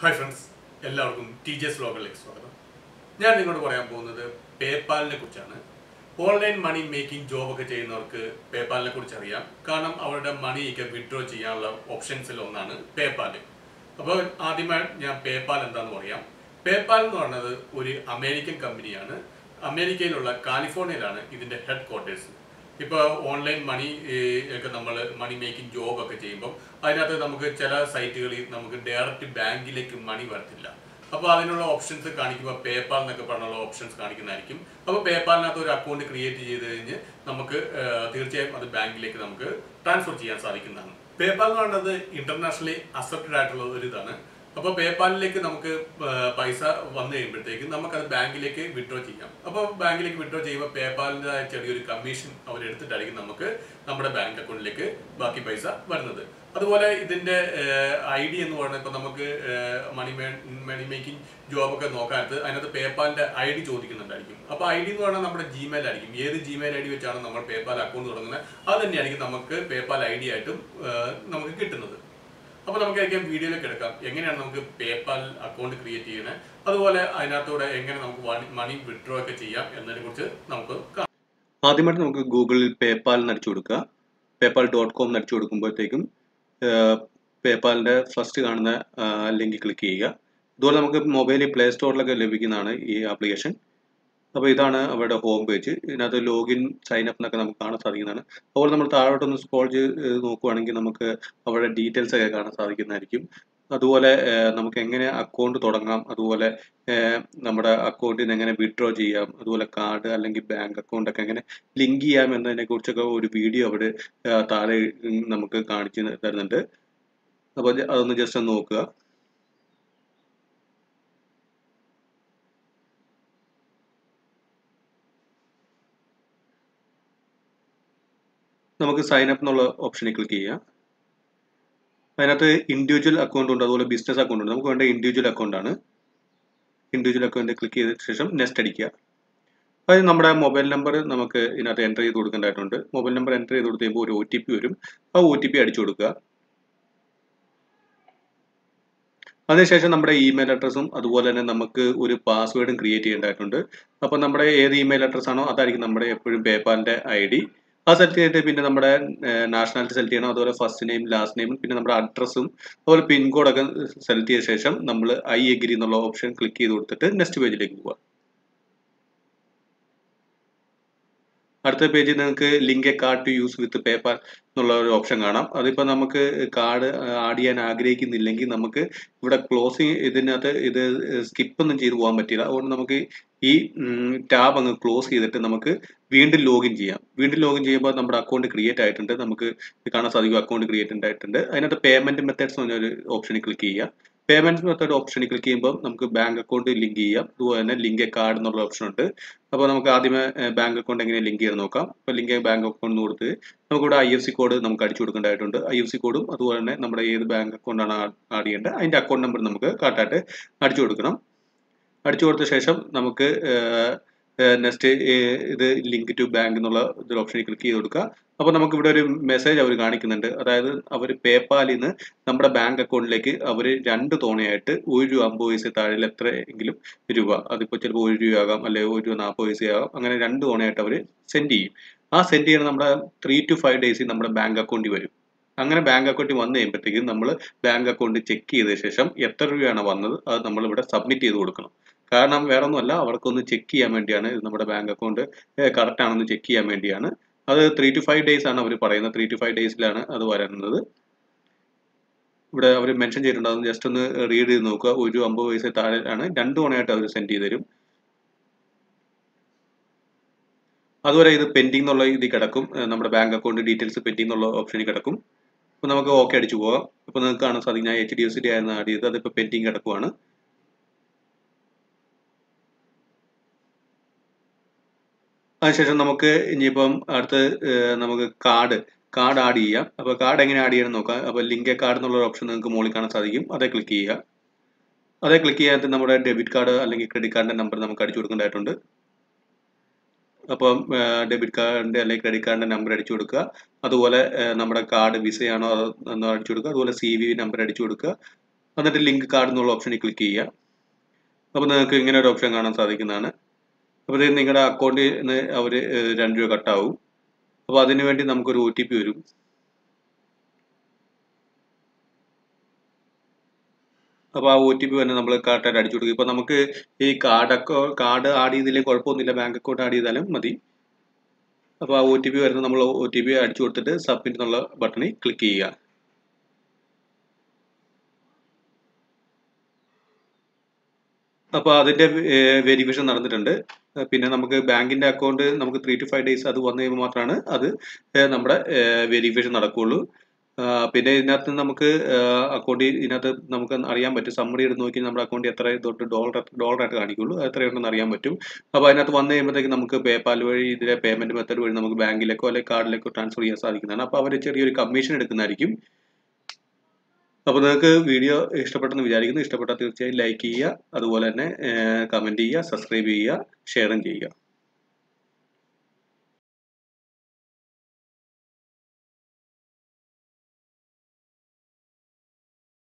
hi friends എല്ലാവർക്കും T G S വ്ലോഗിലേക്ക് സ്വാഗതം ഞാൻ നിങ്ങളോട് പറയാൻ പോകുന്നത് പേപ്പാലിനെ കുറിച്ചാണ് ഓൺലൈൻ മണി മേക്കിംഗ് ജോബ് ഒക്കെ ചെയ്യുന്നവർക്ക് പേപ്പാലിനെ കുറിച്ച് അറിയാം കാരണം അവരുടെ മണി ഒക്കെ വിഡ്രോ ചെയ്യാനുള്ള ഓപ്ഷൻസിൽ ഒന്നാണ് പേപ്പാൽ അപ്പോൾ ആദ്യമായി ഞാൻ പേപ്പാൽ എന്താണെന്ന് പറയാം പേപ്പാൽ എന്ന് പറയുന്നത് ഒരു അമേരിക്കൻ കമ്പനിയാണ് അമേരിക്കയിലുള്ള കാലിഫോർണിയയിലാണ് ഇതിന്റെ ഹെഡ് ക്വാർട്ടേഴ്സ് ഇപ്പോൾ ഓൺലൈൻ മണി ഒക്കെ നമ്മൾ മണി മേക്കിംഗ് ജോബ് ഒക്കെ ചെയ്യുമ്പോൾ അതിനകത്ത് നമുക്ക് ചില സൈറ്റുകളിൽ നമുക്ക് ഡയറക്റ്റ് ബാങ്കിലേക്ക് മണി വരത്തില്ല അപ്പോൾ അതിനുള്ള ഓപ്ഷൻസ് കാണിക്കുമ്പോൾ പേപ്പാൽ എന്നൊക്കെ പറഞ്ഞുള്ള ഓപ്ഷൻസ് കാണിക്കുന്നതായിരിക്കും അപ്പോൾ പേപ്പാലിനകത്ത് ഒരു അക്കൗണ്ട് ക്രിയേറ്റ് ചെയ്ത് കഴിഞ്ഞ് നമുക്ക് ഏഹ്, തീർച്ചയായും അത് ബാങ്കിലേക്ക് നമുക്ക് ട്രാൻസ്ഫർ ചെയ്യാൻ സാധിക്കുന്നതാണ് പേപ്പാൽ എന്ന് പറയുന്നത് ഇന്റർനാഷണലി അക്സെപ്റ്റഡ് ആയിട്ടുള്ള ഒരു ഇതാണ് അപ്പോൾ പേപ്പാലിലേക്ക് നമുക്ക് ആ, പൈസ വന്നു കഴിയുമ്പോഴത്തേക്ക് നമുക്കത് ബാങ്കിലേക്ക് വിഡ്രോ ചെയ്യാം അപ്പോൾ ബാങ്കിലേക്ക് വിഡ്രോ ചെയ്യുമ്പോൾ പേപ്പാലിൻ്റെ ചെറിയൊരു കമ്മീഷൻ അവരെടുത്തിട്ടായിരിക്കും നമുക്ക് നമ്മുടെ ബാങ്ക് അക്കൗണ്ടിലേക്ക് ബാക്കി പൈസ വരുന്നത് അതുപോലെ ഇതിന്റെ ഐ ഡി എന്ന് പറയുന്നത് ഇപ്പോൾ നമുക്ക് മണി മണി മേക്കിംഗ് ജോബൊക്കെ നോക്കാനത്ത് അതിനകത്ത് പേപ്പാലിന്റെ ഐ ഡി ചോദിക്കുന്നുണ്ടായിരിക്കും അപ്പോൾ ഐ ഡി എന്ന് പറഞ്ഞാൽ നമ്മുടെ ജിമെയിൽ ആയിരിക്കും ഏത് ജിമെയിൽ ഐ ഡി വെച്ചാണ് നമ്മൾ പേപ്പാൽ അക്കൗണ്ട് തുടങ്ങുന്നത് അത് തന്നെയായിരിക്കും നമുക്ക് പേപ്പാൽ ഐ ഡി ആയിട്ടും ആ, നമുക്ക് കിട്ടുന്നത് അപ്പോൾ നമുക്ക് ആയിരിക്കും വീഡിയോയിലേക്ക് എടുക്കാം എങ്ങനെയാണ് നമുക്ക് പേപ്പാൽ അക്കൗണ്ട് ക്രിയേറ്റ് ചെയ്യുന്നത് അതുപോലെ അതിനകത്തൂടെ എങ്ങനെ നമുക്ക് മണി വിഡ്രോ ഒക്കെ ചെയ്യാം എന്നതിനെ കുറിച്ച് നമുക്ക് കാണാം ആദ്യമായിട്ട് നമുക്ക് ഗൂഗിളിൽ പേപ്പാൽ എന്ന് അടിച്ചു കൊടുക്കുക പേപ്പാൽ ഡോട്ട് കോം എന്ന് അടിച്ചു കൊടുക്കുമ്പോഴത്തേക്കും പേപ്പാലിൻ്റെ ഫസ്റ്റ് കാണുന്ന ലിങ്ക് ക്ലിക്ക് ചെയ്യുക ഇതുപോലെ നമുക്ക് മൊബൈലിൽ പ്ലേ സ്റ്റോറിലൊക്കെ ലഭിക്കുന്നതാണ് ഈ ആപ്ലിക്കേഷൻ അപ്പോൾ ഇതാണ് അവരുടെ ഹോം പേജ് ഇതിനകത്ത് ലോഗിൻ സൈൻ അപ്പ് എന്നൊക്കെ നമുക്ക് കാണാൻ സാധിക്കുന്നതാണ് അതുപോലെ നമ്മൾ താഴോട്ടൊന്ന് സ്ക്രോൾ ചെയ്ത് നോക്കുവാണെങ്കിൽ നമുക്ക് അവരുടെ ഡീറ്റെയിൽസ് ഒക്കെ കാണാൻ സാധിക്കുന്നതായിരിക്കും അതുപോലെ ഏഹ്, നമുക്ക് എങ്ങനെ അക്കൗണ്ട് തുടങ്ങാം അതുപോലെ ഏഹ്, നമ്മുടെ അക്കൗണ്ടിൽ നിന്ന് എങ്ങനെ വിഡ്രോ ചെയ്യാം അതുപോലെ കാർഡ് അല്ലെങ്കിൽ ബാങ്ക് അക്കൗണ്ട് ഒക്കെ എങ്ങനെ ലിങ്ക് ചെയ്യാം എന്നതിനെ കുറിച്ചൊക്കെ ഒരു വീഡിയോ അവിടെ ഏഹ്, താഴെ ഉം, നമുക്ക് കാണിച്ചു തരുന്നുണ്ട് അപ്പോൾ അതൊന്ന് ജസ്റ്റ് ഒന്ന് നോക്കുക നമുക്ക് സൈൻ അപ്പ് എന്നുള്ള ഓപ്ഷനിൽ ക്ലിക്ക് ചെയ്യാം അതിനകത്ത് ഇൻഡിവിജ്വൽ അക്കൗണ്ട് ഉണ്ട് അതുപോലെ ബിസിനസ് അക്കൗണ്ട് ഉണ്ട് നമുക്ക് വേണ്ട ഇൻഡിവിജ്വൽ അക്കൗണ്ട് ആണ് ഇൻഡിവിജ്വൽ അക്കൗണ്ട് ക്ലിക്ക് ചെയ്ത ശേഷം നെക്സ്റ്റ് അടിക്കുക അതായത് നമ്മുടെ മൊബൈൽ നമ്പർ നമുക്ക് ഇതിനകത്ത് എൻ്റർ ചെയ്ത് കൊടുക്കേണ്ടതായിട്ടുണ്ട് മൊബൈൽ നമ്പർ എൻ്റർ ചെയ്ത് കൊടുത്ത് കഴിയുമ്പോൾ ഒരു ഒ ടി പി വരും ആ ഒ ടി പി അടിച്ചു കൊടുക്കുക അതിനുശേഷം നമ്മുടെ ഇമെയിൽ അഡ്രസ്സും അതുപോലെ തന്നെ നമുക്ക് ഒരു പാസ്വേഡും ക്രിയേറ്റ് ചെയ്യേണ്ടതായിട്ടുണ്ട് അപ്പോൾ നമ്മുടെ ഏത് ഇമെയിൽ അഡ്രസ് ആണോ അതായിരിക്കും നമ്മുടെ എപ്പോഴും പേപ്പാലിൻ്റെ ഐ ഡി അത് സെലക്ട് ചെയ്തിട്ട് പിന്നെ നമ്മുടെ നാഷണാലിറ്റി സെലക്ട് ചെയ്യണം അതുപോലെ ഫസ്റ്റ് നെയിം ലാസ്റ്റ് നെയിം പിന്നെ നമ്മുടെ അഡ്രസ്സും അതുപോലെ പിൻകോഡൊക്കെ സെലക്ട് ചെയ്ത ശേഷം നമ്മൾ ഐ എഗ്രി എന്നുള്ള ഓപ്ഷൻ ക്ലിക്ക് ചെയ്ത് കൊടുത്തിട്ട് നെക്സ്റ്റ് പേജിലേക്ക് പോവുക അടുത്ത പേജിൽ നിങ്ങൾക്ക് link a card to use with PayPal എന്നുള്ള ഒരു ഓപ്ഷൻ കാണാം അതിപ്പോൾ നമുക്ക് കാർഡ് ആഡ് ചെയ്യാൻ ആഗ്രഹിക്കുന്നില്ലെങ്കിൽ നമുക്ക് ഇവിടെ ക്ലോസിങ് ഇതിനകത്ത് ഇത് സ്കിപ്പ് ഒന്നും ചെയ്ത് പോകാൻ പറ്റില്ല അതുകൊണ്ട് നമുക്ക് ഈ ടാബ് അങ്ങ് ക്ലോസ് ചെയ്തിട്ട് നമുക്ക് വീണ്ടും ലോഗിൻ ചെയ്യാം വീണ്ടും ലോഗിൻ ചെയ്യുമ്പോൾ നമ്മുടെ അക്കൗണ്ട് ക്രിയേറ്റ് ആയിട്ടുണ്ട് നമുക്ക് കാണാൻ സാധിക്കും അക്കൗണ്ട് ക്രിയേറ്റ് ആയിട്ടുണ്ട് അതിനകത്ത് പേയ്മെന്റ് മെത്തേഡ്സ് എന്ന് പറഞ്ഞ ഒരു ഓപ്ഷനിൽ ക്ലിക്ക് ചെയ്യുക പേയ്മെന്റ് മെത്തേഡ് ഓപ്ഷനിൽ ക്ലിക്ക് ചെയ്യുമ്പോൾ നമുക്ക് ബാങ്ക് അക്കൗണ്ട് ലിങ്ക് ചെയ്യാം അതുപോലെ തന്നെ ലിങ്ക് എ കാർഡ് എന്നുള്ള ഓപ്ഷൻ ഉണ്ട് അപ്പോൾ നമുക്ക് ആദ്യമേ ബാങ്ക് അക്കൗണ്ട് എങ്ങനെ ലിങ്ക് ചെയ്ത് നോക്കാം അപ്പോൾ ലിങ്ക് ബാങ്ക് അക്കൗണ്ട് കൊടുത്ത് നമുക്കിവിടെ ഐ എഫ് സി കോഡ് നമുക്ക് അടിച്ചു കൊടുക്കേണ്ടതായിട്ടുണ്ട് ഐ എഫ് സി കോഡും അതുപോലെ തന്നെ നമ്മുടെ ഏത് ബാങ്ക് അക്കൗണ്ടാണ് ആഡ് ചെയ്യേണ്ടത് അതിൻ്റെ അക്കൗണ്ട് നമ്പർ നമുക്ക് കറക്റ്റായിട്ട് അടിച്ചു കൊടുക്കണം അടിച്ചു കൊടുത്ത ശേഷം നമുക്ക് നെക്സ്റ്റ് ഇത് ലിങ്ക് ടു ബാങ്ക് എന്നുള്ള ഒരു ഓപ്ഷനിൽ ക്ലിക്ക് ചെയ്ത് കൊടുക്കുക അപ്പോൾ നമുക്ക് ഇവിടെ ഒരു മെസ്സേജ് അവർ കാണിക്കുന്നുണ്ട് അതായത് അവർ പേപ്പാലിൽ നിന്ന് നമ്മുടെ ബാങ്ക് അക്കൗണ്ടിലേക്ക് അവർ രണ്ട് തവണയായിട്ട് ഒരു രൂപ അമ്പത് പൈസ താഴെ എത്രയെങ്കിലും രൂപ അതിപ്പോൾ ചിലപ്പോൾ ഒരു രൂപയാകാം അല്ലെങ്കിൽ ഒരു രൂപ നാൽപ്പത് പൈസയാകാം അങ്ങനെ രണ്ട് തവണയായിട്ട് അവർ സെൻഡ് ചെയ്യും ആ സെൻഡ് ചെയ്യുന്ന നമ്മുടെ ത്രീ ടു ഫൈവ് ഡേയ്സിൽ നമ്മുടെ ബാങ്ക് അക്കൗണ്ടിൽ വരും അങ്ങനെ ബാങ്ക് അക്കൗണ്ടിൽ വന്നു കഴിയുമ്പോഴത്തേക്കും നമ്മൾ ബാങ്ക് അക്കൗണ്ട് ചെക്ക് ചെയ്ത ശേഷം എത്ര രൂപയാണ് വന്നത് അത് നമ്മൾ ഇവിടെ സബ്മിറ്റ് ചെയ്ത് കൊടുക്കണം കാരണം വേറെ ഒന്നുമല്ല അവർക്കൊന്ന് ചെക്ക് ചെയ്യാൻ വേണ്ടിയാണ് ഇത് നമ്മുടെ ബാങ്ക് അക്കൗണ്ട് കറക്റ്റ് ആണെന്ന് ചെക്ക് ചെയ്യാൻ വേണ്ടിയാണ് അത് ത്രീ ടു ഫൈവ് ഡേയ്സ് ആണ് അവർ പറയുന്നത് ത്രീ ടു ഫൈവ് ഡേയ്സിലാണ് അത് വരുന്നത് ഇവിടെ അവർ മെൻഷൻ ചെയ്തിട്ടുണ്ട് അതൊന്ന് ജസ്റ്റ് ഒന്ന് റീഡ് ചെയ്ത് നോക്കുക ഒരു അമ്പത് പൈസ താഴെയാണ് രണ്ട് തവണയായിട്ട് അവർ സെൻഡ് ചെയ്ത് തരും അതുവരെ ഇത് പെൻഡിങ് എന്നുള്ള ഇതിൽ കിടക്കും ഏഹ് നമ്മുടെ ബാങ്ക് അക്കൗണ്ട് ഡീറ്റെയിൽസ് പെൻഡിങ് എന്നുള്ള ഓപ്ഷനിൽ കിടക്കും അപ്പോൾ നമുക്ക് ഓക്കെ അടിച്ചു പോകാം ഇപ്പോൾ നിങ്ങൾക്ക് കാണാൻ സാധിക്കും ഞാൻ H D F C D ആയിരുന്നു ആഡ് ചെയ്തത് അതിപ്പോൾ പെൻഡിങ് കിടക്കുവാണ് അതിനുശേഷം നമുക്ക് ഇനിയിപ്പം അടുത്ത് ഏഹ് നമുക്ക് കാർഡ് കാർഡ് ആഡ് ചെയ്യാം അപ്പോൾ കാർഡ് എങ്ങനെ ആഡ് ചെയ്യണം നോക്കാം അപ്പോൾ ലിങ്ക് എ കാർഡ് എന്നുള്ള ഓപ്ഷൻ നിങ്ങൾക്ക് മുകളിൽ കാണാൻ സാധിക്കും അതേ ക്ലിക്ക് ചെയ്യുക അതേ ക്ലിക്ക് ചെയ്യാത്ത നമ്മുടെ ഡെബിറ്റ് കാർഡ് അല്ലെങ്കിൽ ക്രെഡിറ്റ് കാർഡിൻ്റെ നമ്പർ നമുക്ക് അടിച്ചു കൊടുക്കേണ്ടതായിട്ടുണ്ട് അപ്പം ഡെബിറ്റ് കാർഡിൻ്റെ അല്ലെങ്കിൽ ക്രെഡിറ്റ് കാർഡിൻ്റെ നമ്പർ അടിച്ചു കൊടുക്കുക അതുപോലെ ഏഹ് നമ്മുടെ കാർഡ് വിസയാണോ അത് എന്ന് അടിച്ചു കൊടുക്കുക അതുപോലെ സി വി നമ്പർ അടിച്ചു കൊടുക്കുക എന്നിട്ട് ലിങ്ക് കാർഡ് എന്നുള്ള ഓപ്ഷനിൽ ക്ലിക്ക് ചെയ്യുക അപ്പോൾ നിങ്ങൾക്ക് ഇങ്ങനെ ഒരു ഓപ്ഷൻ കാണാൻ സാധിക്കുന്നതാണ് അപ്പോൾ ഇത് നിങ്ങളുടെ അക്കൗണ്ടിൽ നിന്ന് അവർ രണ്ട് രൂപ കട്ടാവും അപ്പോൾ അതിന് വേണ്ടി നമുക്കൊരു ഒ ടി പി വരും അപ്പോൾ ആ ഒ ടി പി തന്നെ നമ്മൾ കറക്റ്റായിട്ട് അടിച്ചു കൊടുക്കും ഇപ്പോൾ നമുക്ക് ഈ കാർഡ് അക്കൗ കാർഡ് ആഡ് ചെയ്തില്ലെങ്കിൽ കുഴപ്പമൊന്നുമില്ല ബാങ്ക് അക്കൗണ്ട് ആഡ് ചെയ്താലും മതി അപ്പോൾ ആ ഒ ടി പി വരുന്നത് നമ്മൾ ഒ ടി പി അടിച്ചു കൊടുത്തിട്ട് സബ്മിറ്റ് എന്നുള്ള ബട്ടണിൽ ക്ലിക്ക് ചെയ്യുക അപ്പോൾ അതിൻ്റെ വെരിഫിക്കേഷൻ നടന്നിട്ടുണ്ട് ഏഹ് പിന്നെ നമുക്ക് ബാങ്കിൻ്റെ അക്കൗണ്ട് നമുക്ക് ത്രീ ടു ഫൈവ് ഡേയ്സ് അത് വന്നു കഴിയുമ്പോൾ മാത്രമാണ് അത് ഏഹ് നമ്മുടെ വെരിഫിക്കേഷൻ നടക്കുകയുള്ളൂ ആഹ് പിന്നെ ഇതിനകത്ത് നമുക്ക് അക്കൗണ്ടിൽ ഇതിനകത്ത് നമുക്ക് അറിയാൻ പറ്റും സമ്മറി എടുത്ത് നോക്കി നമ്മുടെ അക്കൗണ്ടിൽ എത്ര തൊട്ട് ഡോളർ ഡോളറായിട്ട് കാണിക്കുള്ളൂ അത് എത്രയുണ്ടെന്ന് അറിയാൻ പറ്റും അപ്പോൾ അതിനകത്ത് വന്നു കഴിയുമ്പോഴത്തേക്ക് നമുക്ക് പേപ്പാൽ വഴി ഇതിലെ പേയ്മെൻറ്റ് മെത്തേഡ് വഴി നമുക്ക് ബാങ്കിലേക്കോ അല്ലെങ്കിൽ കാർഡിലേക്കോ ട്രാൻസ്ഫർ ചെയ്യാൻ സാധിക്കുന്നതാണ് അപ്പോൾ അവർ ചെറിയൊരു കമ്മീഷൻ എടുക്കുന്നതായിരിക്കും അപ്പോൾ നിങ്ങൾക്ക് വീഡിയോ ഇഷ്ടപ്പെട്ടെന്ന് വിചാരിക്കുന്നു ഇഷ്ടപ്പെട്ടാൽ തീർച്ചയായും ലൈക്ക് ചെയ്യുക അതുപോലെ തന്നെ കമൻറ്റ് ചെയ്യുക സബ്സ്ക്രൈബ് ചെയ്യുക ഷെയറും ചെയ്യുക